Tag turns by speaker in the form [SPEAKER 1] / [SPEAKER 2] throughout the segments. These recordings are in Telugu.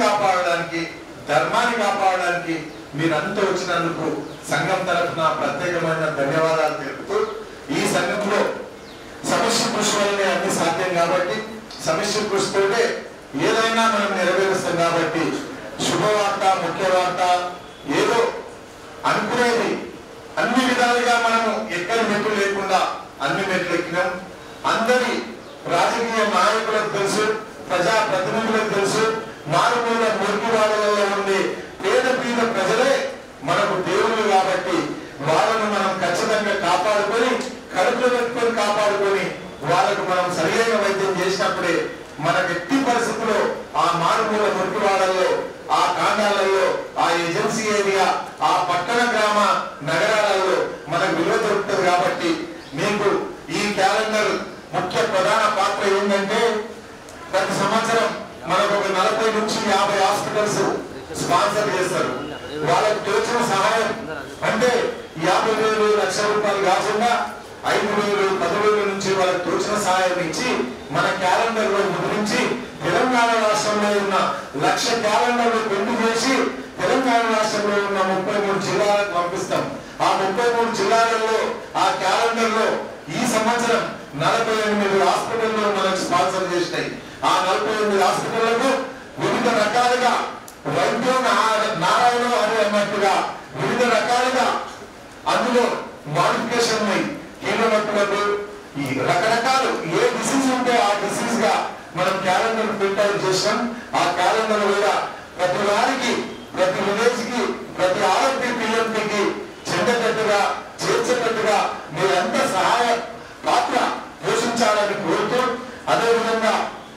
[SPEAKER 1] కాపాడడానికి ధర్మాన్ని కాపాడడానికి మీరంతా వచ్చినందుకు సంఘం తరఫున ప్రత్యేకమైన ధన్యవాదాలు తెలుపుతూ ఈ సంఘంలో సమస్య కృషి వల్లనే అన్ని సాధ్యం కాబట్టి సమస్య కృషితోటే ఏదైనా మనం నెరవేరుస్తాం కాబట్టి శుభవార్త ముఖ్య వార్త ఏదో అనుకునేది అన్ని విధాలుగా మనము ఎక్కడ మెట్లు లేకుండా అన్ని మెట్లు ఎక్కినాం అందరి రాజకీయ నాయకులకు తెలుసు ప్రజా ప్రతినిధులకు తెలుసు మారుమూల మురికి వాళ్ళలో ఉండే పేద పీద ప్రజలే మనకు దేవుళ్ళు కాబట్టి వాళ్ళను మనం ఖచ్చితంగా కాపాడుకొని కడుపులో పెట్టుకొని కాపాడుకొని వాళ్ళకు మనం సరియైన వైద్యం చేసినప్పుడే మనకు ఎట్టి పరిస్థితుల్లో ఆ మారుమూల మురికి వాళ్ళల్లో ఆ కాండాలలో ఆ ఏజెన్సీ ఏరియా ఆ పట్టణ గ్రామ నగరాలలో మనకు విలువ దొరుకుతుంది కాబట్టి మీకు ఈ క్యాలెండర్ ముఖ్య ప్రధాన పాత్ర ఏంటంటే ప్రతి సంవత్సరం మనకు ఒక నలభై నుంచి యాభై హాస్పిటల్స్ స్పాన్సర్ చేస్తారు వాళ్ళకి తోచిన సహాయం అంటే యాభై వేలు లక్ష రూపాయలు కాకుండా ఐదు వేలు పది వేల నుంచి వాళ్ళకి తోచిన సహాయం ఇచ్చి మన క్యాలెండర్ లో ముద్రించి తెలంగాణ రాష్ట్రంలో ఉన్న లక్ష క్యాలెండర్లు పెండు చేసి తెలంగాణ రాష్ట్రంలో ఉన్న ముప్పై మూడు జిల్లాలకు పంపిస్తాం ఆ ముప్పై మూడు జిల్లాలలో ఆ క్యాలెండర్ లో ఈ సంవత్సరం నలభై ఎనిమిది హాస్పిటల్లో మనకు స్పాన్సర్ చేసినాయి ఆ నలభై ఎనిమిది హాస్పిటళ్లకు వివిధ రకాలుగా వైద్యం నా- నారాయణ అని అన్నట్టుగా వివిధ రకాలుగా అందులో మాడిఫికేషన్ ఉన్నాయి కీళ్ళనొప్పులకు ఈ రకరకాలు ఏ డిసీజ్ ఉంటే ఆ డిసీజ్ గా మనం క్యాలెండర్ ప్రింట్అవుట్ చేసాం ఆ క్యాలెండర్ కూడా ప్రతి వారికి ప్రతి విలేజ్ కి ప్రతి ఆరోగ్య పిఎంపీకి చెందేటట్టుగా చేర్చేటట్టుగా మీరంతా సహాయ పాత్ర పోషించాలని కోరుతూ అదేవిధంగా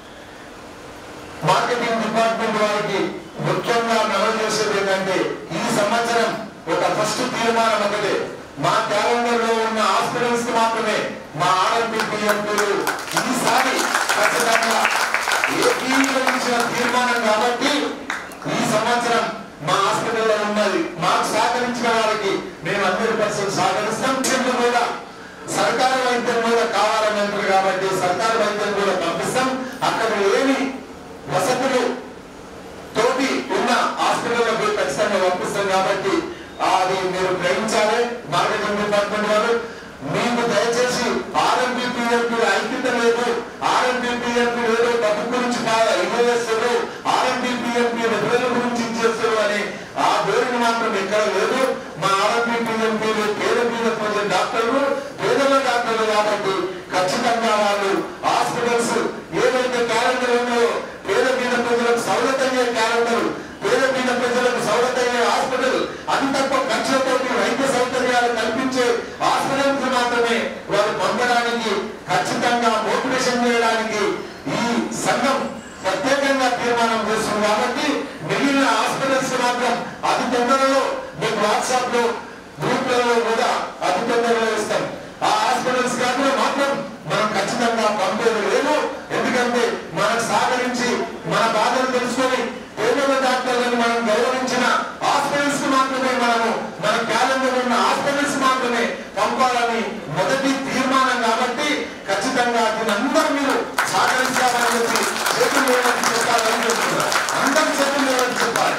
[SPEAKER 1] మార్కెటింగ్ డిపార్ట్మెంట్ వారికి ముఖ్యంగా నమోదు చేసేది ఏంటంటే ఈ సంవత్సరం ఒక ఫస్ట్ తీర్మానం ఒకటే మా క్యాలెండర్ లో ఉన్న హాస్పిటల్స్ కి మాత్రమే మా ఆర్ఎంపీ పిఎంపీలు ఈసారి ఖచ్చితంగా ఏకీకరించిన తీర్మానం కాబట్టి ఈ సంవత్సరం మా హాస్పిటల్లో ఉన్నది మాకు సహకరించిన వారికి మేము హండ్రెడ్ పర్సెంట్ సహకరిస్తాం చెట్లు కూడా సర్కారు వైద్యం కూడా కావాలని అంటారు కాబట్టి సర్కారు వైద్యం కూడా పంపిస్తాం అక్కడ లేని వసతులు తోటి ఉన్న హాస్పిటల్లకు ఖచ్చితంగా పంపిస్తాం కాబట్టి ఆ, అది మీరు గ్రహించాలి మార్కెటింగ్ డిపార్ట్మెంట్ వారు మీకు దయచేసి ఆర్ఎంపీ పిఎంపీ ఐక్యత లేదు ఆర్ఎంపీ పిఎంపీ ఏదో డబ్బు గురించి ఇవ్వవేస్తారు ఆర్ఎంపీ పిఎంపీ పేరు గురించి ఇచ్చేస్తారు అని ఆ పేరుని మాత్రం ఎక్కడ లేదు మా ఆర్ఎంపీ పిఎంపీలు పేద మీద ప్రజల డాక్టర్లు పేదల డాక్టర్లు కాబట్టి ఖచ్చితంగా వాళ్ళు హాస్పిటల్స్ ఏదైతే క్యాలెండర్ ఉన్నాయో పేద మీద ప్రజలకు సౌలత అయ్యే క్యాలెండర్ పేద మీద ప్రజలకు సౌలత అయ్యే హాస్పిటల్ అది తప్ప ఖర్చులతో వైద్య సౌకర్యాలు కల్పించే హాస్పిటల్స్ మాత్రమే వారు పొందడానికి ఖచ్చితంగా మోటివేషన్ చేయడానికి ఈ సంఘం ప్రత్యేకంగా తీర్మానం చేస్తుంది కాబట్టి మిగిలిన హాస్పిటల్స్ మాత్రం అతి తొందరలో మీకు వాట్సాప్ లో గ్రూప్లలో కూడా అతి తొందరలో ఇస్తాం ఆ హాస్పిటల్స్ కాకుండా మాత్రం మనం ఖచ్చితంగా పంపేది లేదు ఎందుకంటే మనకు సహకరించి మన బాధలు తెలుసుకొని పేదల డాక్టర్లను మనం గౌరవించిన హాస్పిటల్స్ కి మాత్రమే మనము మన క్యాలెండర్ ఉన్న హాస్పిటల్స్ మాత్రమే పంపాలని మొదటి తీర్మానం కాబట్టి ఖచ్చితంగా దీని అందరూ మీరు సహకరించాలని చెప్పి చేతులు లేవని చెప్పాలని చెప్తున్నారు అందరూ చేతులు లేవని చెప్పాలి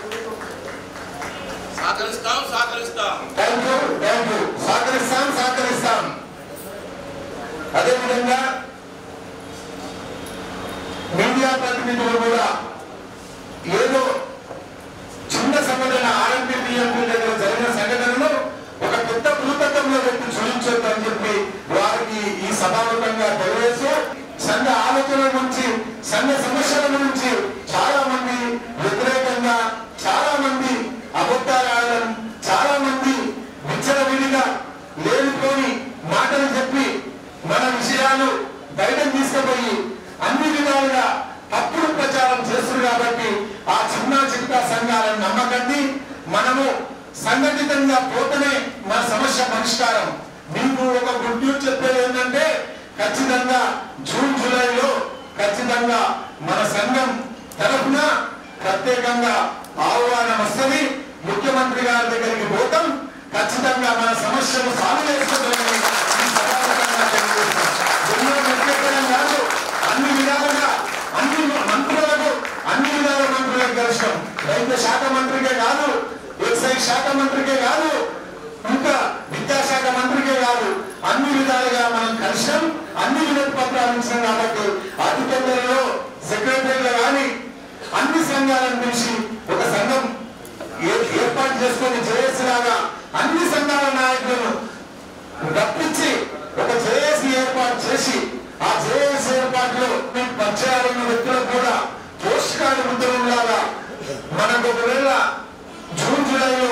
[SPEAKER 2] సహకరిస్తాం సహకరిస్తాం
[SPEAKER 1] థ్యాంక్ యూ థ్యాంక్ యూ సహకరిస్తాం సహకరిస్తాం అదేవిధంగా మీడియా ప్రతినిధులు కూడా ఏదో చిన్న సంఘటన ఆర్ఎంపీ పిఎంపీ దగ్గర జరిగిన సంఘటనను ఒక పెద్ద భూతత్వంలో పెట్టి చూపించొద్దని చెప్పి వారికి ఈ సభాముఖంగా తెలియజేస్తూ సంఘ ఆలోచనల గురించి సంఘ సమస్యల గురించి చాలా మంది వ్యతిరేకంగా చాలా మంది అబద్ధాలు ఆడడం చాలా మంది విచ్చలవిడిగా లేనిపోని మాటలు చెప్పి మన విషయాలు బయటకు తీసుకుపోయి అన్ని విధాలుగా తప్పుడు ప్రచారం చేస్తున్నారు కాబట్టి ఆ చిన్న చిన్న సంఘాలను నమ్మకండి మనము సంఘటితంగా పోతేనే మన సమస్య పరిష్కారం మీకు ఒక గుడ్ న్యూస్ చెప్పేది ఏంటంటే ఖచ్చితంగా జూన్ జూలైలో ఖచ్చితంగా మన సంఘం తరఫున ప్రత్యేకంగా ఆహ్వానం వస్తుంది ముఖ్యమంత్రి గారి దగ్గరికి పోతాం ఖచ్చితంగా మన సమస్యను సాల్వ్ చేసుకోవాలని ఈ సభాముఖంగా తెలియజేస్తున్నాం. ఎన్నో వ్యక్తిగతం కాదు అన్ని విధాలుగా అన్ని మంత్రులకు అన్ని విధాల మంత్రులకు కలిసినాం వైద్య శాఖ మంత్రికే కాదు ఎక్సైజ్ శాఖ మంత్రికే కాదు ఇంకా విద్యాశాఖ మంత్రికే కాదు అన్ని విధాలుగా మనం కలిసినాం అన్ని వినతి పత్రాలు ఇచ్చినాం కాబట్టి అతి తొందరలో సెక్రటరీలు కానీ అన్ని సంఘాలను పిలిచి ఒక సంఘం ఏ- ఏర్పాటు చేసుకొని జేఏసీ లాగా అన్ని సంఘాల నాయకులను రప్పించి ఒక జేఏసీ ఏర్పాటు చేసి ఆ జేఏసీ ఏర్పాటులో మీకు పరిచయాలున్న వ్యక్తులకు కూడా పోస్ట్ కార్డు ముద్రలాగా మనకు ఒకవేళ జూన్ జూలైలో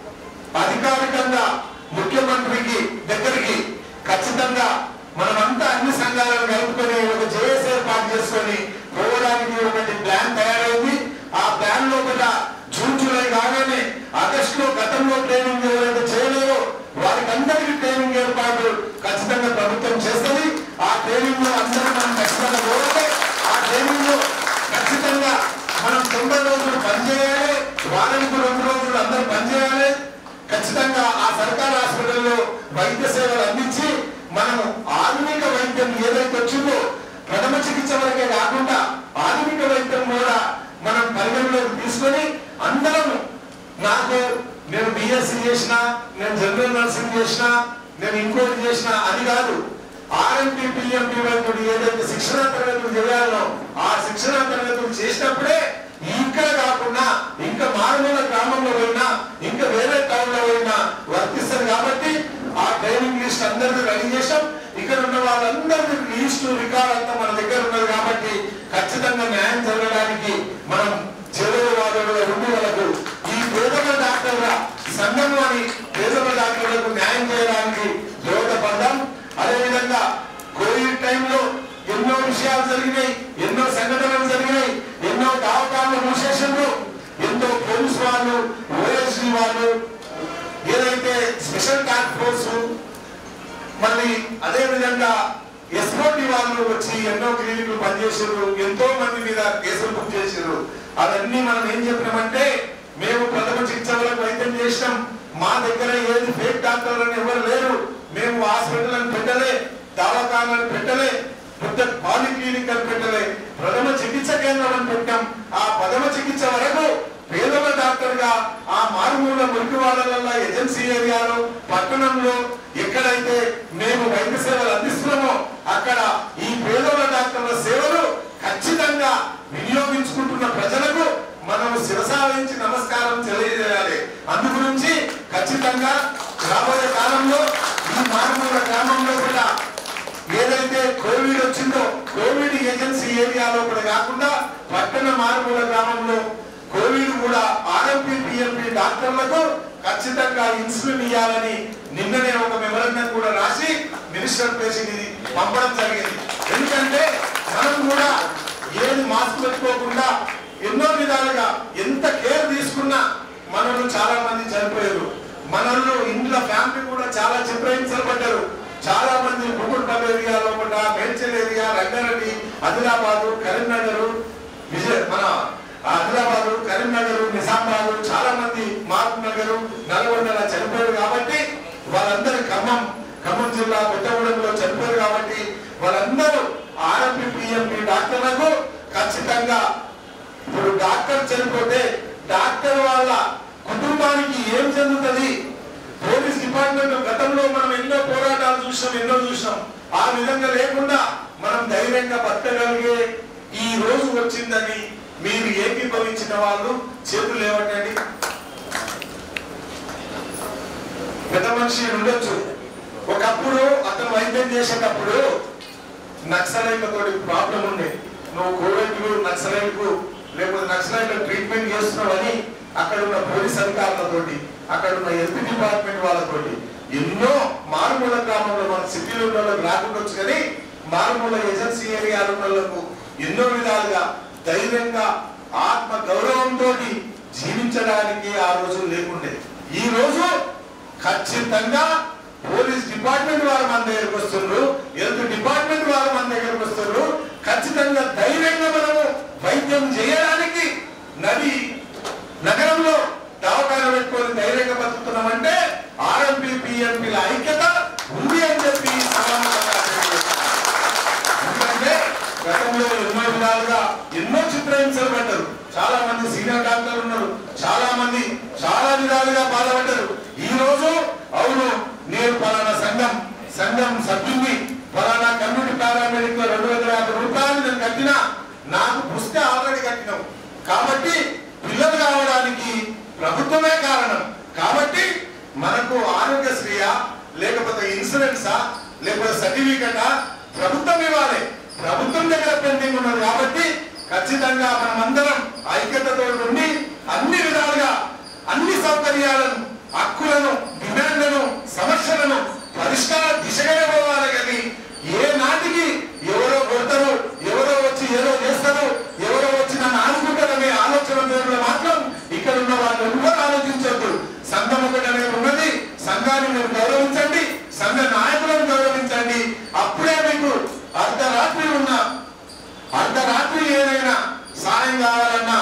[SPEAKER 1] అధికారికంగా ముఖ్యమంత్రికి దగ్గరికి ఖచ్చితంగా మనమంతా అన్ని సంఘాలను కలుపుకొని ఒక జేఏసీ ఏర్పాటు చేసుకొని పోవడానికి ఒకటి ప్లాన్ తయారైంది ఆ ప్లాన్ లో కూడా జూన్ జూలై కాగానే ఆగస్టు లో గతంలో ట్రైనింగ్ ఎవరైతే చేయలేదో వారికి అందరికీ ట్రైనింగ్ ఏర్పాటు ఖచ్చితంగా ప్రభుత్వం చేస్తుంది ఆ ట్రైనింగ్ లో అందరూ మనం ఖచ్చితంగా పోవాలి ఆ ట్రైనింగ్ లో ఖచ్చితంగా మనం తొంభై రోజులు పనిచేయాలి వారానికి రెండు రోజులు అందరూ పనిచేయాలి ఖచ్చితంగా ఆ సర్కార్ హాస్పిటల్లో వైద్య సేవలు అందించి మనము ఆధునిక వైద్యం ఏదైతే వచ్చిందో ప్రథమ చికిత్స వరకే కాకుండా ఆధునిక వైద్యం కూడా మనం పరిగణలోకి తీసుకొని అందరం నాకు నేను బిఎస్సి చేసిన నేను జనరల్ నర్సింగ్ చేసిన నేను ఇంకోటి చేసిన అది కాదు ఆర్ఎంపీ పిఎంపీ వైద్యుడు ఏదైతే శిక్షణ తరగతులు చేయాలో ఆ శిక్షణ తరగతులు చేసినప్పుడే ఇక్కడ కాకుండా ఇంకా మారుమూల గ్రామంలో పోయినా ఇంకా వేరే టౌన్ లో పోయినా వర్తిస్తారు కాబట్టి ఆ ట్రైనింగ్ లిస్ట్ అందరిది రెడీ చేసాం ఇక్కడ ఉన్న వాళ్ళందరిది లిస్ట్ రికార్డ్ అంతా మన దగ్గర ఉన్నది కాబట్టి ఖచ్చితంగా న్యాయం జరగడానికి మనం చెరువు వాదులు ఉండి వాళ్ళకు ఈ పేదల డాక్టర్ల సంఘంలోని పేదల డాక్టర్లకు న్యాయం చేయడానికి దోహదపడ్డాం అదేవిధంగా కోవిడ్ టైంలో ఎన్నో విషయాలు జరిగినాయి ఎన్నో సంఘటనలు జరిగినాయి ఎన్నో దావకాలు మూసేషన్లు ఎంతో పోలీస్ వాళ్ళు ఓఎస్డీ వాళ్ళు ఏదైతే స్పెషల్ టాస్క్ ఫోర్స్ మళ్ళీ అదే విధంగా ఎస్పోర్టీ వాళ్ళు వచ్చి ఎన్నో క్లినిక్లు పనిచేసారు ఎంతో మంది మీద కేసులు బుక్ చేసారు అవన్నీ మనం ఏం చెప్పినామంటే మేము ప్రథమ చికిత్సలకు వైద్యం చేసినాం మా దగ్గర ఏది ఫేక్ డాక్టర్ అని ఎవరు లేరు మేము హాస్పిటల్ అని పెట్టలే దవాఖానాలు పెట్టలే పెద్ద పాలిక్లినిక్ అని పెట్టలే ప్రథమ చికిత్స కేంద్రం అని పెట్టాం ఆ ప్రథమ చికిత్స వరకు పేదల డాక్టర్ గా ఆ మారుమూల మురికి వాళ్ళ ఏజెన్సీ ఏరియాలో పట్టణంలో ఎక్కడైతే మేము వైద్య సేవలు అందిస్తున్నామో అక్కడ ఈ పేదల డాక్టర్ల సేవలు ఖచ్చితంగా వినియోగించుకుంటున్న ప్రజలకు మనం శిరసావించి నమస్కారం తెలియజేయాలి అందు గురించి ఖచ్చితంగా రాబోయే కాలంలో ఈ మారుమూల గ్రామంలో కూడా ఏదైతే కోవిడ్ వచ్చిందో కోవిడ్ ఏజెన్సీ ఏరియాలో కూడా కాకుండా పట్టణ మారుమూల గ్రామంలో కోవిడ్ కూడా ఆర్ఎంపీ పిఎంపీ డాక్టర్లకు ఖచ్చితంగా ఇన్సులిన్ ఇవ్వాలని నిన్ననే ఒక మెమరండం కూడా రాసి మినిస్టర్ ప్లేస్కి పంపడం జరిగింది ఎందుకంటే మనం కూడా ఏది మాస్క్ పెట్టుకోకుండా ఎన్నో విధాలుగా ఎంత కేర్ తీసుకున్నా మనల్ని చాలా మంది చనిపోయారు మనల్ని ఇంట్లో ఫ్యామిలీ కూడా చాలా చిత్రహించబడ్డారు చాలా మంది ముగ్గురుపల్లి ఏరియాలో కూడా మేడ్చల్ ఏరియా రంగారెడ్డి ఆదిలాబాదు కరీంనగర్ విజయ మన ఆదిలాబాదు కరీంనగర్ నిజామాబాద్ చాలా మంది మహబూబ్ నగర్ నల్గొండల చనిపోయారు కాబట్టి వాళ్ళందరూ ఖమ్మం ఖమ్మం జిల్లా కొత్తగూడెంలో చనిపోయారు కాబట్టి వాళ్ళందరూ ఆర్ఎంపీ పిఎంపీ డాక్టర్లకు ఖచ్చితంగా ఇప్పుడు డాక్టర్ చనిపోతే డాక్టర్ వాళ్ళ కుటుంబానికి ఏం చెందుతుంది పోలీస్ డిపార్ట్మెంట్ గతంలో మనం ఎన్నో పోరాటాలు చూసాం ఎన్నో చూసాం ఆ విధంగా లేకుండా మనం ధైర్యంగా బతకగలిగే ఈ రోజు వచ్చిందని మీరు ఏకీభవించిన వాళ్ళు చేతులు లేవట్టండి పెద్ద మనిషి ఉండొచ్చు ఒకప్పుడు అతను వైద్యం చేసేటప్పుడు నక్సలైట్లతో ప్రాబ్లం ఉండే నువ్వు కోవిడ్ నక్సలైట్ లేకపోతే నక్సలైట్ ట్రీట్మెంట్ చేస్తున్నావని అక్కడ ఉన్న పోలీస్ అధికారులతోటి అక్కడ ఉన్న ఎస్పీ డిపార్ట్మెంట్ వాళ్ళతోటి ఎన్నో మారుమూల గ్రామంలో మన సిటీలో ఉన్న వాళ్ళకి రాకుండొచ్చు కానీ మారుమూల ఏజెన్సీ ఏరియాలో ఉన్న వాళ్ళకు ఎన్నో విధాలుగా ధైర్యంగా ఆత్మ గౌరవంతో జీవించడానికి ఆ రోజు లేకుండే ఈ రోజు ఖచ్చితంగా పోలీస్ డిపార్ట్మెంట్ వారు మన దగ్గరకు వస్తున్నారు హెల్త్ డిపార్ట్మెంట్ వారు మన దగ్గరకు వస్తున్నారు ఖచ్చితంగా ధైర్యంగా మనము వైద్యం చేయడానికి నది నగరంలో దవాఖాన పెట్టుకొని ధైర్యంగా బతుకుతున్నామంటే ఆర్ఎంపీ పిఎంపీల ఐక్యత ఉంది అని చెప్పి ఈ సభాముఖంగా తెలియజేస్తున్నాను. ఎందుకంటే గతంలో ఎన్నో విధాలుగా ఎన్నో చిత్రహింసలు పడ్డారు చాలా మంది సీనియర్ డాక్టర్లు ఉన్నారు చాలా మంది చాలా విధాలుగా బాధపడ్డారు ఈ రోజు అవును నేను పలానా సంఘం సంఘం సభ్యుని పలానా కమ్యూనిటీ పారామెడిక్ రెండు వందల యాభై రూపాయలు నేను కట్టినా నాకు పుస్తే ఆల్రెడీ కట్టినావు కాబట్టి పిల్లలు కావడానికి ప్రభుత్వమే కారణం కాబట్టి మనకు ఆరోగ్యశ్రీయా లేకపోతే ఇన్సూరెన్సా లేకపోతే సర్టిఫికెటా ప్రభుత్వం ఇవ్వాలి ప్రభుత్వం దగ్గర పెండింగ్ ఉన్నది కాబట్టి ఖచ్చితంగా మనం అందరం ఐక్యతతో ఉండి అన్ని విధాలుగా అన్ని సౌకర్యాలను హక్కులను డిమాండ్లను సమస్యలను పరిష్కార దిశగానే పోవాలి కానీ ఏ నాటికి ఎవరో కొడతారు ఎవరో వచ్చి ఏదో చేస్తారు ఎవరో వచ్చి నన్ను ఆదుకుంటారనే ఆలోచన పేరులో మాత్రం ఇక్కడ ఉన్న వాళ్ళు ఎవరు ఆలోచించొద్దు సంఘం ఒకటి అనేది ఉన్నది సంఘాన్ని మీరు గౌరవించండి సంఘ నాయకులను గౌరవించండి అప్పుడే మీకు అర్ధరాత్రి ఉన్న అర్ధరాత్రి ఏదైనా సాయం కావాలన్నా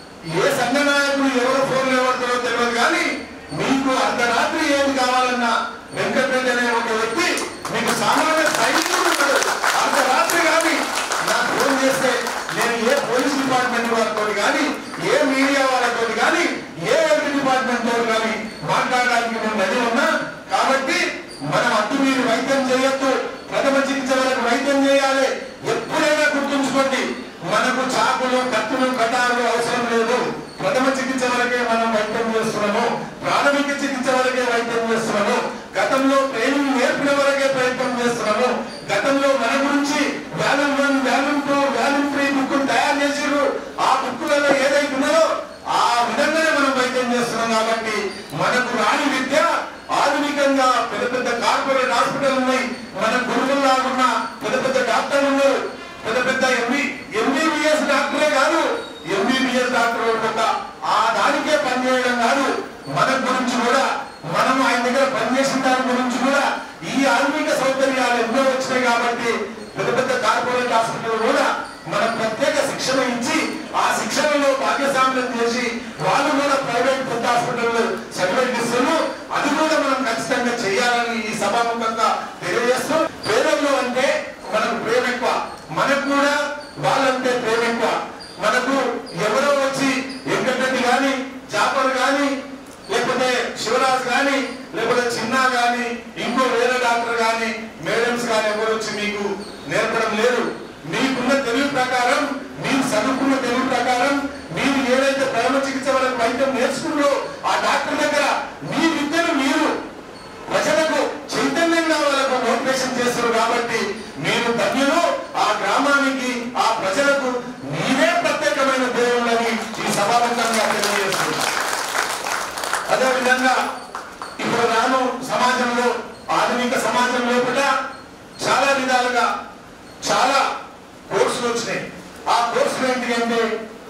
[SPEAKER 1] ఏ సంఘ నాయకులు ఎవరు ఫోన్లు ఎవరితో తెలియదు కానీ మీకు అర్ధరాత్రి ఏది కావాలన్నా వెంకటరెడ్డి అనే ఒక వ్యక్తి మీకు సామాన్య సైనికుడు ఉన్నాడు అర్ధరాత్రి కానీ నాకు ఫోన్ చేస్తే నేను ఏ పోలీస్ డిపార్ట్మెంట్ వారితో కానీ ఏ మీడియా వాళ్ళతో కానీ ఏ హెల్త్ డిపార్ట్మెంట్ తో కానీ మాట్లాడడానికి నేను రెడీ ఉన్నా కాబట్టి మనం అడ్డు మీరు వైద్యం చేయొద్దు ప్రథమ చికిత్స వరకు వైద్యం చేయాలి ఎప్పుడైనా గుర్తుంచుకోండి మనకు చాకులు కత్తులు కటారులు అవసరం లేదు ప్రథమ చికిత్స వరకే మనం వైద్యం చేస్తున్నాము ప్రాథమిక చికిత్స వరకే వైద్యం చేస్తున్నాము గతంలో ట్రైనింగ్ నేర్పిన వరకే ప్రయత్నం చేస్తున్నాము గతంలో మన గురించి volume one volume two volume three book తయారు చేసిరు ఆ బుక్కులలో ఏదైతే ఉన్నదో ఆ విధంగానే మనం వైద్యం చేస్తున్నాం కాబట్టి మనకు రాని విద్య ఆధునికంగా పెద్ద పెద్ద కార్పొరేట్ హాస్పిటల్ ఉన్నాయి మన గురువుల్లాగున్న పెద్ద పెద్ద డాక్టర్లు ఉన్నారు పెద్ద పెద్ద ఎంబీ ఎంబీబీఎస్ డాక్టరే కాదు ఎంబీబీఎస్ డాక్టర్ ఒక ఆ దానికే పనిచేయడం కాదు మన గురించి కూడా మనం ఆయన దగ్గర పనిచేసిన దాని గురించి కూడా ఈ ఆధునిక సౌకర్యాలు ఎన్నో వచ్చినాయి కాబట్టి పెద్ద పెద్ద కార్పొరేట్ హాస్పిటల్ కూడా మనం ప్రత్యేక శిక్షణ ఇచ్చి ఆ శిక్షణలో భాగ్యస్వామ్యం చేసి వాళ్ళు కూడా ప్రైవేట్ పెద్ద హాస్పిటల్ సర్టిఫికేట్ ఇస్తున్నారు అది కూడా మనం ఖచ్చితంగా చేయాలని ఈ సభాముఖంగా తెలియజేస్తూ పేదల్లో అంటే మనకు ప్రేమ ఎక్కువ మనకు కూడా వాళ్ళంటే ప్రేమ ఎక్కువ మనకు ఎవరో వచ్చి వెంకటరెడ్డి గాని జాపర్ గాని లేకపోతే శివరాజ్ గాని లేకపోతే చిన్న గాని ఇంకో వేరే డాక్టర్ గాని మేడమ్స్ గాని ఎవరు వచ్చి మీకు నేర్పడం లేదు మీకున్న తెలివి ప్రకారం మీరు చదువుకున్న తెలివి ప్రకారం మీరు ఏదైతే ప్రేమ చికిత్స వరకు వైద్యం నేర్చుకున్నారో ఆ డాక్టర్ దగ్గర మీ విద్యను మీరు ప్రజలకు చైతన్యంగా వాళ్ళకు మోటివేషన్ చేస్తారు కాబట్టి మీరు ధన్యులు ఆ గ్రామానికి ఆ ప్రజలకు మీరే ప్రత్యేకమైన దేవుళ్ళని ఈ సభాముఖంగా తెలియజేస్తున్నారు అదే విధంగా ఇప్పుడు రాను సమాజంలో ఆధునిక సమాజం లోపల చాలా విధాలుగా చాలా కోర్సులు వచ్చినాయి ఆ కోర్సులు ఏంటి అంటే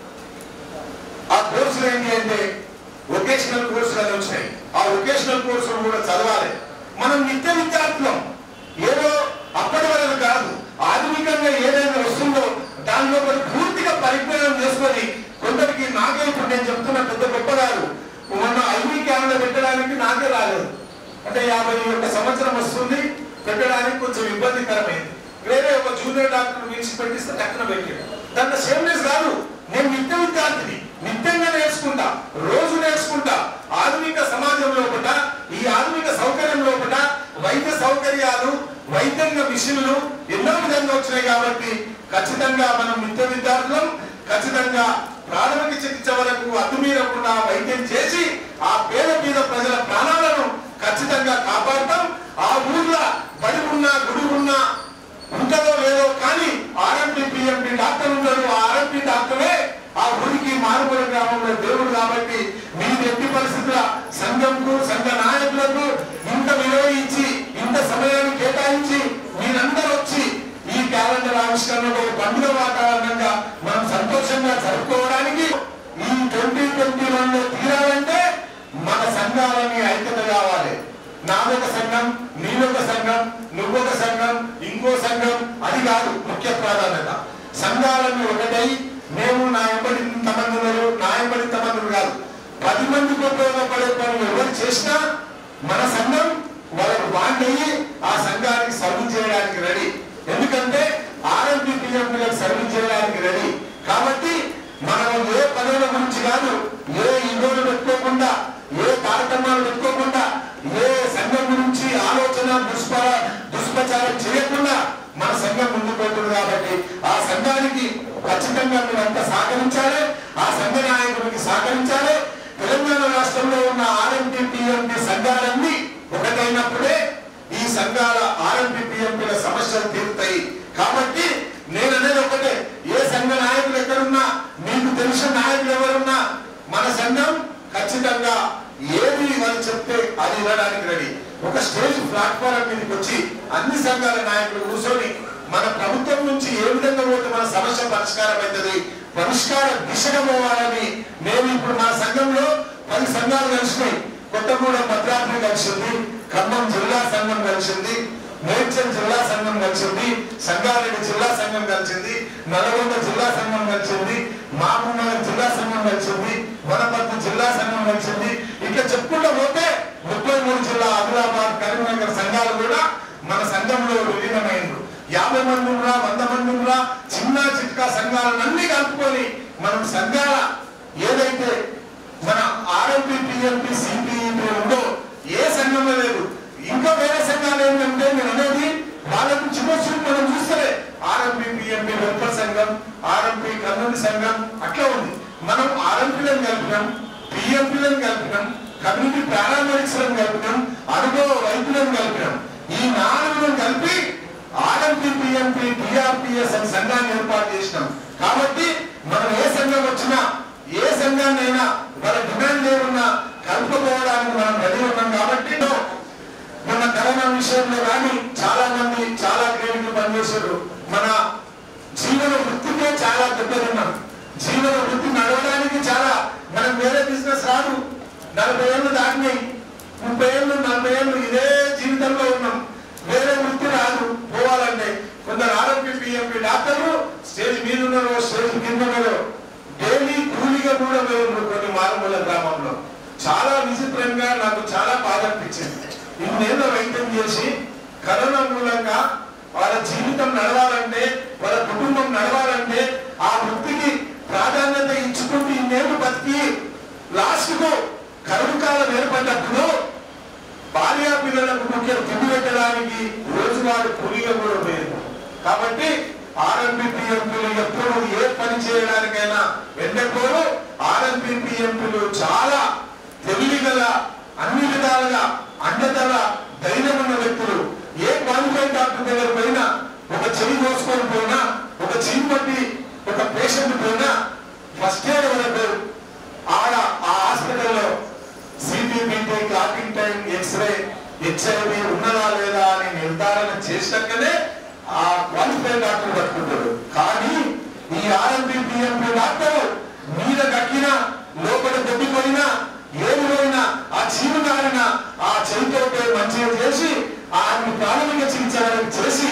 [SPEAKER 1] ఆ కోర్సులు ఏంటి అంటే వొకేషనల్ కోర్సులు అని వచ్చినాయి ఆ వొకేషనల్ కోర్సులు కూడా చదవాలి మనం నిత్య విద్యార్థులం ఏదో అప్పటి వరకు కాదు ఆధునికంగా ఏదైనా వస్తుందో దానిలో మరి పూర్తిగా పరిజ్ఞానం చేసుకొని కొందరికి నాకే ఇప్పుడు నేను చెప్తున్న పెద్ద గొప్ప కాదు మొన్న ఐవీ క్యాన్లో పెట్టడానికి నాకే రాలేదు అంటే యాభై ఒక్క సంవత్సరం వస్తుంది పెట్టడానికి కొంచెం ఇబ్బందికరమైంది వేరే ఒక జూనియర్ డాక్టర్ పిలిచి పెట్టిస్తే టక్కున పెట్టాడు దాంట్లో సేమ్నెస్ కాదు నేను నిత్య విద్యార్థిని నిత్యంగా నేర్చుకుంటా రోజు నేర్చుకుంటా ఆధునిక సమాజం లోపల ఈ ఆధునిక సౌకర్యం లోపల వైద్య సౌకర్యాలు వైద్యంగా మిషన్లు ఎన్నో విధంగా వచ్చినాయి కాబట్టి ఖచ్చితంగా మనం నిత్య విద్యార్థులం ఖచ్చితంగా ప్రాథమిక చికిత్స వరకు అతుమీరకుండా వైద్యం చేసి ఆ పేద పేద ప్రజల ప్రాణాలను ఖచ్చితంగా కాపాడతాం ఆ ఊర్లో బడి ఉన్నా గుడి ఉన్నా ఉంటుందో లేదో కానీ ఆర్ఎంపీ పిఎంపీ డాక్టర్ ఉంటారు ఆ ఆర్ఎంపీ డాక్టరే ఆ ఊరికి మారుమూల గ్రామంలో దేవుడు కాబట్టి మీ ఎట్టి పరిస్థితుల సంఘంకు సంఘ నాయకులకు ఇంత విలువ ఇచ్చి ఇంత సమయాన్ని కేటాయించి మీరందరూ వచ్చి ఈ క్యాలెండర్ ఆవిష్కరణలో ఒక పండుగ వాతావరణంగా మనం సంతోషంగా జరుపుకోవడానికి ఈ ట్వంటీ ట్వంటీ వన్ లో తీరాలంటే మన సంఘాలని ఐక్యత కావాలి నాదొక సంఘం నీదొక సంఘం నువ్వొక సంఘం ఇంకో సంఘం అది కాదు ముఖ్య ప్రాధాన్యత సంఘాలను ఒకటై మేము నా ఎంబడి ఇంతమంది ఉన్నారు నా ఎంబడి ఇంతమంది ఉన్నారు కాదు పది మందికి ఉపయోగపడే పనులు ఎవరు చేసినా మన సంఘం వాళ్ళకు బాండ్ అయ్యి ఆ సంఘానికి సర్వీస్ చేయడానికి రెడీ ఎందుకంటే ఆర్ఎంపీ పిఎంపీలకు సర్వీస్ చేయడానికి రెడీ కాబట్టి మనం ఏ పనుల గురించి కాదు ఏ ఇగోలు పెట్టుకోకుండా ఏ కార్యక్రమాలు పెట్టుకోకుండా ఏ సంఘం గురించి ఆలోచన దుష్పర దుష్ప్రచారం చేయకుండా మన సంఘం ముందుకు పోతుంది కాబట్టి ఆ సంఘానికి ఖచ్చితంగా మీరంతా సహకరించాలి ఆ సంఘ నాయకుడికి సహకరించాలి తెలంగాణ రాష్ట్రంలో ఉన్న ఆర్ఎంపీ టీఎంపీ సంఘాలన్నీ ఒకటైనప్పుడే ఈ సంఘాల ఆర్ఎంపీ టీఎంపీల సమస్యలు తీరుతాయి కాబట్టి నేను అనేది ఒకటే ఏ సంఘ నాయకులు ఎక్కడున్నా మీకు తెలిసిన నాయకులు ఎవరున్నా మన సంఘం ఖచ్చితంగా ఏది వాళ్ళు చెప్తే అది ఇవ్వడానికి రెడీ ఒక స్టేజ్ ప్లాట్ఫారం మీదకి వచ్చి అన్ని సంఘాల నాయకులు కూర్చొని మన ప్రభుత్వం నుంచి ఏ విధంగా పోతే మన సమస్య పరిష్కారం అవుతుంది పరిష్కార దిశగా పోవాలని నేను ఇప్పుడు మా సంఘంలో పది సంఘాలు కలిసినాయి కొత్తగూడెం భద్రాద్రి కలిసింది ఖమ్మం జిల్లా సంఘం కలిసింది మేడ్చల్ జిల్లా సంఘం కలిసింది సంగారెడ్డి జిల్లా సంఘం కలిసింది నల్గొండ జిల్లా సంఘం కలిసింది మహబూబ్నగర్ జిల్లా సంఘం కలిసింది వనపర్తి జిల్లా సంఘం కలిసింది ఇట్లా చెప్పుకుంటూ పోతే ముప్పై మూడు జిల్లా ఆదిలాబాద్ కరీంనగర్ సంఘాలు కూడా మన సంఘంలో విలీనమైంది యాభై మంది ఉన్నా వంద మంది ఉన్నా చిన్న చిట్కా సంఘాలన్నీ కలుపుకొని మనం సంఘాల ఏదైతే మన ఆర్ఎంపీ టిఎంపీ సిపిఈపీ ఉందో ఏ సంఘంలో లేదు ఇంకా వేరే సంఘాలు ఏంటంటే నేను అనేది వాళ్ళకు చిన్న చిన్న మనం చూస్తే ఆర్ఎంపీ పిఎంపీ వెల్ఫేర్ సంఘం ఆర్ఎంపీ కర్నూలు సంఘం అట్లా ఉంది మనం ఆర్ఎంపీలను కలిపినాం పిఎంపీలను కలిపినాం కమ్యూనిటీ పారామెడిక్స్లను కలిపినాం అనుభవ వైద్యులను కలిపినాం ఈ నాలుగులను కలిపి ఆర్ఎంపీ పిఎంపీ టిఆర్పిఎస్ అని సంఘాన్ని ఏర్పాటు చేసినాం కాబట్టి మనం ఏ సంఘం వచ్చినా ఏ సంఘాన్నైనా మన డిమాండ్ ఏమున్నా కలుపుకోవడానికి మనం రెడీ ఉన్నాం కాబట్టి మన కరోనా విషయంలో కానీ చాలా మంది చాలా క్లినిక్లు పనిచేశారు మన జీవన వృత్తికే చాలా దెబ్బతిన్నాం జీవన వృత్తి నడవడానికి చాలా మనం వేరే బిజినెస్ రాదు నలభై ఏళ్ళు దాటినాయి ముప్పై ఏళ్ళు నలభై ఏళ్ళు ఇదే జీవితంలో ఉన్నాం వేరే వృత్తి రాదు పోవాలంటే కొందరు ఆరోగ్య పిఎంపీ డాక్టర్లు స్టేజ్ మీద ఉన్నారో స్టేజ్ కింద ఉన్నారో డైలీ కూలీగా కూడా మేము కొన్ని మారుమూల గ్రామంలో చాలా విచిత్రంగా నాకు చాలా బాధ అనిపించింది ఇన్నేళ్ళ వైద్యం చేసి కరోనా మూలంగా వాళ్ళ జీవితం నడవాలంటే వాళ్ళ కుటుంబం నడవాలంటే ఆ వృత్తికి ప్రాధాన్యత ఇచ్చుకుంటూ ఇన్నేళ్ళు బతికి లాస్ట్ కు కరువు కాలం ఏర్పడ్డప్పుడు భార్య పిల్లలకు ముఖ్య తిండి పెట్టడానికి రోజువారి కూలీగా కూడా లేదు కాబట్టి ఆర్ఎంపీ పిఎంపీలు ఎప్పుడు ఏ పని చేయడానికైనా వెంటకోరు ఆర్ఎంపీ పిఎంపీలు చాలా తెలివి గల అన్ని విధాలుగా అండతల ధైర్యం ఉన్న వ్యక్తులు ఏ క్వాలిఫైడ్ డాక్టర్ దగ్గర పోయినా ఒక చెవి కోసుకొని పోయినా ఒక చెవి పట్టి ఒక పేషెంట్ పోయినా ఫస్ట్ ఎయిడ్ వరకు ఆడ ఆ హాస్పిటల్లో CT BT clotting time X-ray HIV ఉన్నదా లేదా అని నిర్ధారణ చేసినాకనే ఆ క్వాలిఫైడ్ డాక్టర్ పట్టుకుంటాడు కానీ ఈ ఆర్ఎంపీ పిఎంపీ డాక్టర్ మీద కక్కిన లోపల దెబ్బపోయినా ఏది పోయినా ఆ చీము కారిన ఆ చెవితో మంచిగా చేసి ఆమె ప్రాథమిక చికిత్స వరకు చేసి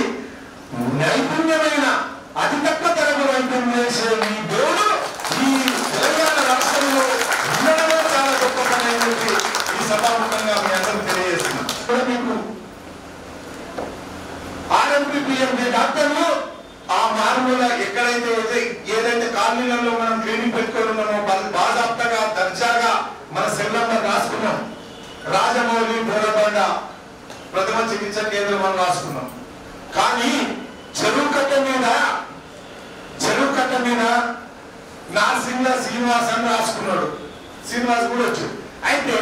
[SPEAKER 1] నైపుణ్యమైన అతి తక్కువ ధరకు వైద్యం చేసే ఈ దేవుడు ఈ తెలంగాణ రాష్ట్రంలో ఉండడమే చాలా గొప్ప పని అని చెప్పి ఈ సభాముఖంగా మీ అందరూ తెలియజేస్తున్నాం ఇప్పుడు మీకు ఆర్ఎంపీ పిఎంపీ డాక్టర్లు ఆ మారుమూల ఎక్కడైతే అయితే ఏదైతే కాలనీలలో మనం క్లినిక్ పెట్టుకొని ఉన్నామో బా- బాజాప్తగా దర్జాగా మన సెల్ నంబర్ రాసుకున్నాం రాజమౌళి బోరబండ ప్రథమ చికిత్స కేంద్రం అని రాసుకున్నాం కానీ చెరువు కట్ట మీద చెరువు కట్ట మీద నార్సింగ్ల శ్రీనివాస్ అని రాసుకున్నాడు శ్రీనివాస్ కూడా వచ్చు అయితే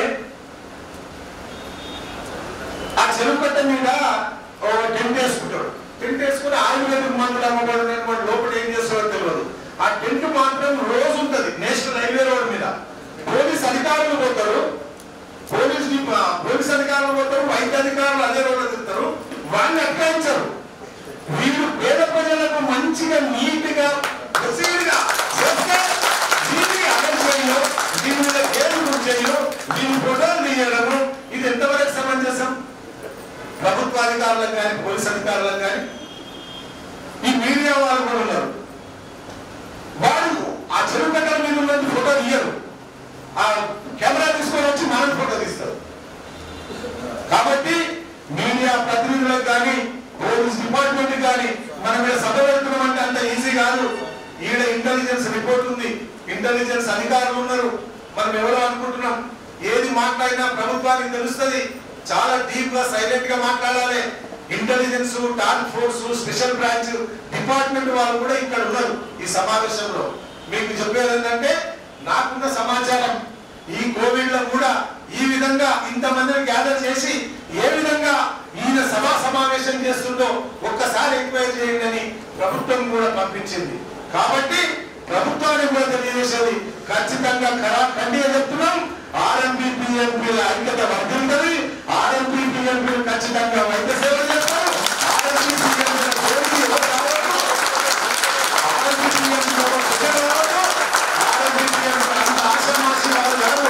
[SPEAKER 1] ఆ చెరువు కట్ట మీద ఓ టెంట్ వేసుకుంటాడు టెంట్ వేసుకుని ఆయుర్వేదిక్ మందులు అమ్మబడినటువంటి లోపల ఏం చేస్తాడో తెలియదు ఆ టెంట్ మాత్రం రోజు ఉంటది నేషనల్ హైవే రోడ్ మీద పోలీస్ అధికారులు పోతారు పోలీస్ డి- ఆ, పోలీస్ అధికారులు పోతారు వైద్య అధికారులు అదే రోడ్డు తిరుగుతారు వాళ్ళని అట్కాయించారు వీళ్ళు పేద ప్రజలకు మంచిగా నీట్ గా ప్రొసీడ్గా చేస్తే దీన్ని అమలు చేయడం దీని మీద కేసులు చేయడం దీని ఫోటోలు తీయడము ఇది ఎంతవరకు సమంజసం ప్రభుత్వ అధికారులకు కానీ పోలీస్ అధికారులకు కానీ ఈ మీడియా వాళ్ళు కూడా ఉన్నారు వాళ్ళు ఆ చెరువు కట్టల మీద ఉన్నది ఫోటో తీయరు ఆ కెమెరా తీసుకొని వచ్చి మనం ఫోటో తీస్తారు కాబట్టి మీడియా ప్రతినిధులకు కానీ పోలీస్ డిపార్ట్మెంట్ కానీ మనం ఇక్కడ సభ పెడుతున్నాం అంటే అంత ఈజీ కాదు ఈడ ఇంటెలిజెన్స్ రిపోర్ట్ ఉంది ఇంటెలిజెన్స్ అధికారులు ఉన్నారు మనం ఎవరో అనుకుంటున్నాం ఏది మాట్లాడినా ప్రభుత్వానికి తెలుస్తుంది చాలా డీప్ గా సైలెంట్ గా మాట్లాడాలి intelligence task force special branch department వాళ్ళు కూడా ఇక్కడ ఉన్నారు ఈ సమావేశంలో మీకు చెప్పేది ఏంటంటే నాకున్న సమాచారం ఈ కోవిడ్ లో కూడా ఈ విధంగా ఇంతమందిని గ్యాదర్ చేసి ఏ విధంగా ఈయన సభా సమావేశం చేస్తుందో ఒక్కసారి ఎంక్వైరీ చేయండి అని ప్రభుత్వం కూడా పంపించింది కాబట్టి ప్రభుత్వానికి కూడా తెలియజేసేది ఖచ్చితంగా ఖరా ఖండిగా చెప్తున్నాం ఆర్ఎంపీ పిఎంపీల ఐక్యత వర్ధిల్తుంది ఆర్ఎంపీ పిఎంపీలు ఖచ్చితంగా వైద్య సేవ చేస్తారు ఆర్ఎంపీ పిఎంపీల జోలికి ఎవరు రావద్దు. ఆర్ఎంపీ పిఎంపీల ఎవరు ప్రజలు రావద్దు. ఆర్ఎంపీ పిఎంపీల అంత ఆశామాషి వాళ్ళు కాదు.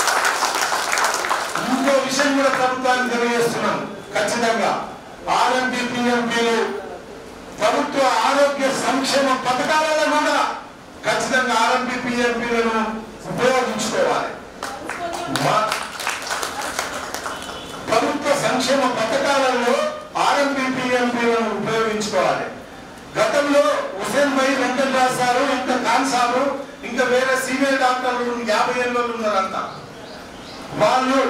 [SPEAKER 1] ఇంకో విషయం కూడా ప్రభుత్వానికి తెలియజేస్తున్నాం ఖచ్చితంగా ఆర్ఎంపీ పిఎంపీలు ప్రభుత్వ ఆరోగ్య సంక్షేమ పథకాలలో కూడా ఖచ్చితంగా ఆర్ఎంపీ పిఎంపీలను ఉపయోగించుకోవాలి మా- ప్రభుత్వ సంక్షేమ పథకాలలో ఆర్ఎంపీ పిఎంపీలను ఉపయోగించుకోవాలి గతంలో హుసేన్ భాయ్ వెంకటరాజ్ సారు ఇంకా ఖాన్ సారు ఇంకా వేరే సీనియర్ డాక్టర్లు యాభై ఏళ్ళ వాళ్ళు ఉన్నారంతా వాళ్ళు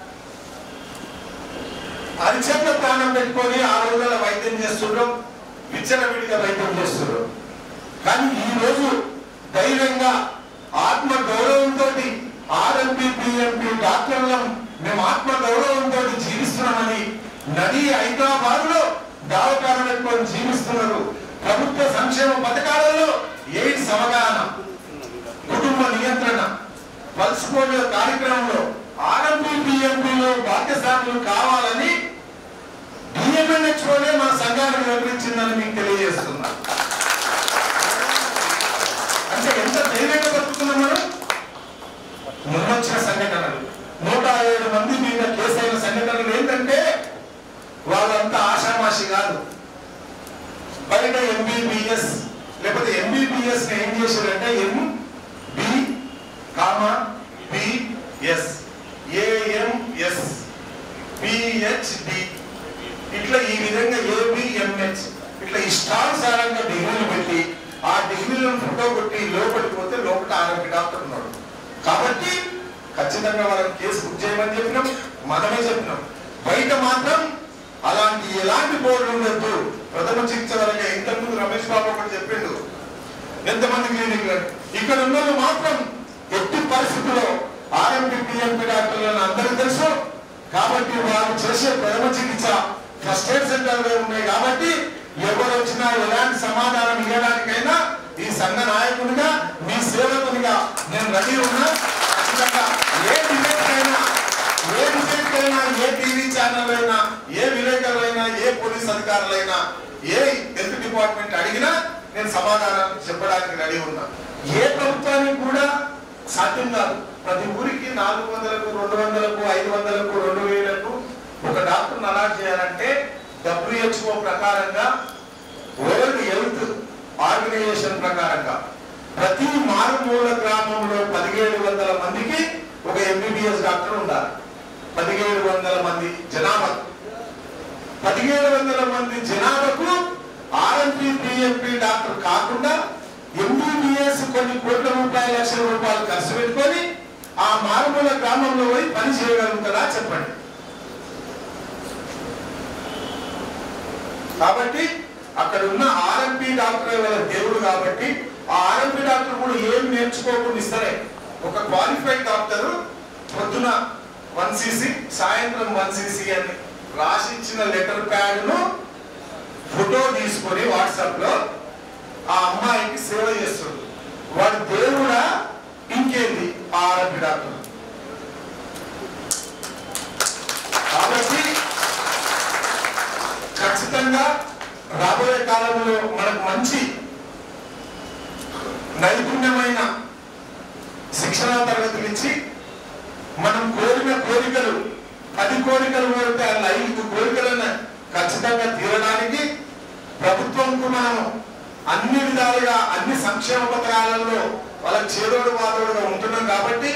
[SPEAKER 1] అరిచేత ప్రాణం పెట్టుకొని ఆ రోజుల వైద్యం చేస్తుండ్రు విచ్చలవిడిగా వైద్యం చేస్తుండ్రు కానీ ఈ రోజు ధైర్యంగా ఆత్మ గౌరవంతో ఆర్ఎంపీ పిఎంపీ డాక్టర్లం మేము ఆత్మ గౌరవంతో జీవిస్తున్నామని నడి హైదరాబాద్ లో దావకాలు పెట్టుకొని జీవిస్తున్నారు ప్రభుత్వ సంక్షేమ పథకాలలో ఎయిడ్స్ అవగాహన కుటుంబ నియంత్రణ పల్స్ పోలియో కార్యక్రమంలో ఆర్ఎంపీ పిఎంపీలో భాగ్యశాఖలు కావాలని డిఎంఎన్హెచ్ఓనే మన సంఘానికి వివరించిందని మీకు తెలియజేస్తున్నా అంటే ఎంత ధైర్యంగా బతుకుతున్నాం మనం మొన్నొచ్చిన సంఘటనలు నూట ఏడు మంది మీద కేసు అయిన సంఘటనలు ఏంటంటే వాళ్ళంతా ఆషామాషి కాదు బయట ఎంబీబీఎస్ లేకపోతే ఎంబీబీఎస్ ఏం చేశారంటే M B comma BS AMS PhD ఇట్లా ఈ విధంగా ఏబిఎంహెచ్ ఇట్లా ఇష్టానుసారంగా డిగ్రీలు పెట్టి ఆ డిగ్రీలను ఫోటో కొట్టి లోపలికి పోతే లోపల ఆరోగ్య డాక్టర్ ఉన్నాడు కాబట్టి ఖచ్చితంగా వాళ్ళని కేసు బుక్ చేయమని చెప్పినాం మనమే చెప్పినాం బయట మాత్రం అలాంటి ఎలాంటి బోర్డు ఉండద్దు ప్రథమ చికిత్స వరకే ఇంతకుముందు రమేష్ బాబు ఒకటి చెప్పిండు ఎంతమంది క్లినిక్లు ఇక్కడ ఉన్న వాళ్ళు మాత్రం ఎట్టి పరిస్థితుల్లో ఆర్ఎంపీ పిఎంపీ డాక్టర్లను అందరికీ తెలుసు కాబట్టి వారు చేసే ప్రథమ చికిత్స ఫస్ట్ ఎయిడ్ సెంటర్ ఉన్నాయి కాబట్టి ఎవరు వచ్చినా ఎలాంటి సమాధానం ఇవ్వడానికైనా ఈ సంఘ నాయకునిగా మీ సేవకునిగా నేను రెడీ ఉన్నా ఖచ్చితంగా ఏ డిబేట్ అయినా ఏ డిబేట్ అయినా ఏ టీవీ ఛానల్ అయినా ఏ విలేకరులైనా ఏ పోలీస్ అధికారులైనా ఏ హెల్త్ డిపార్ట్మెంట్ అడిగినా నేను సమాధానం చెప్పడానికి రెడీ ఉన్నా ఏ ప్రభుత్వానికి కూడా సాధ్యం కాదు ప్రతి ఊరికి నాలుగు వందలకు రెండు వందలకు ఐదు వందలకు రెండు వేలకు ఒక డాక్టర్ని అలాట్ చేయాలంటే డబ్ల్యూహెచ్ఓ ప్రకారంగా వరల్డ్ హెల్త్ ఆర్గనైజేషన్ ప్రకారంగా ప్రతి మారుమూల గ్రామంలో పదిహేడు వందల మందికి ఒక ఎంబీబీఎస్ డాక్టర్ ఉండాలి పదిహేడు వందల మంది జనాభా పదిహేడు వందల మంది జనాభాకు ఆర్ఎంపీ పిఎంపీ డాక్టర్ కాకుండా ఎంబీబీఎస్ కొన్ని కోట్ల రూపాయల లక్షల రూపాయలు ఖర్చు పెట్టుకొని ఆ మారుమూల గ్రామంలో పోయి పని చేయగలుగుతారా చెప్పండి కాబట్టి అక్కడ ఉన్న ఆర్ఎంపీ డాక్టర్ వాళ్ళ దేవుడు కాబట్టి ఆ ఆర్ఎంపీ డాక్టర్ కూడా ఏం నేర్చుకోకుండా ఇస్తారే ఒక క్వాలిఫైడ్ డాక్టర్ పొద్దున వన్ సీసీ సాయంత్రం వన్ సీసీ అని రాసి ఇచ్చిన లెటర్ ప్యాడ్ ను ఫోటో తీసుకొని వాట్సాప్ లో ఆ అమ్మాయికి సేవ చేస్తుంది వాడి దేవుడా ఇంకేంది ఆ ఆర్ఎంపీ డాక్టర్ కాబట్టి ఖచ్చితంగా రాబోయే కాలంలో మనకు మంచి నైపుణ్యమైన శిక్షణా తరగతులు ఇచ్చి మనం కోరిన కోరికలు పది కోరికలు కోరితే అలా ఐదు కోరికలను ఖచ్చితంగా తీరడానికి ప్రభుత్వంకు మనం అన్ని విధాలుగా అన్ని సంక్షేమ పథకాలలో వాళ్ళకి చేదోడు వాదోడుగా ఉంటున్నాం కాబట్టి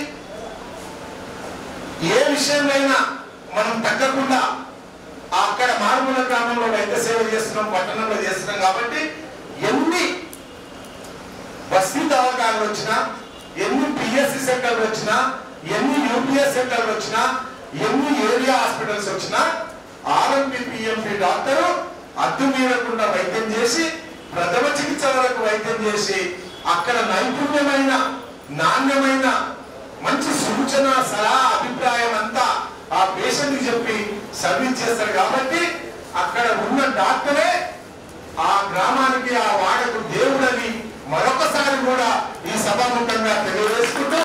[SPEAKER 1] ఏ విషయంలో మనం తగ్గకుండా అక్కడ మారుమూల గ్రామంలో వైద్య సేవ చేస్తున్నాం పట్టణంలో చేస్తున్నాం కాబట్టి ఎన్ని బస్తీ దవాఖానలు వచ్చినా ఎన్ని పిఎస్సి సెంటర్లు వచ్చినా ఎన్ని యూపీఎస్ సెంటర్లు వచ్చినా ఎన్ని ఏరియా హాస్పిటల్స్ వచ్చినా ఆర్ఎంపీ పిఎంపీ డాక్టరు అద్దు మీరకుండా వైద్యం చేసి ప్రథమ చికిత్స వరకు వైద్యం చేసి అక్కడ నైపుణ్యమైన నాణ్యమైన మంచి సూచన సలహా అభిప్రాయం అంతా ఆ పేషెంట్ కి చెప్పి సర్వీస్ చేస్తారు కాబట్టి అక్కడ ఉన్న డాక్టరే ఆ గ్రామానికి ఆ వాడకు దేవుడని మరొకసారి కూడా ఈ సభాముఖంగా తెలియజేస్తూ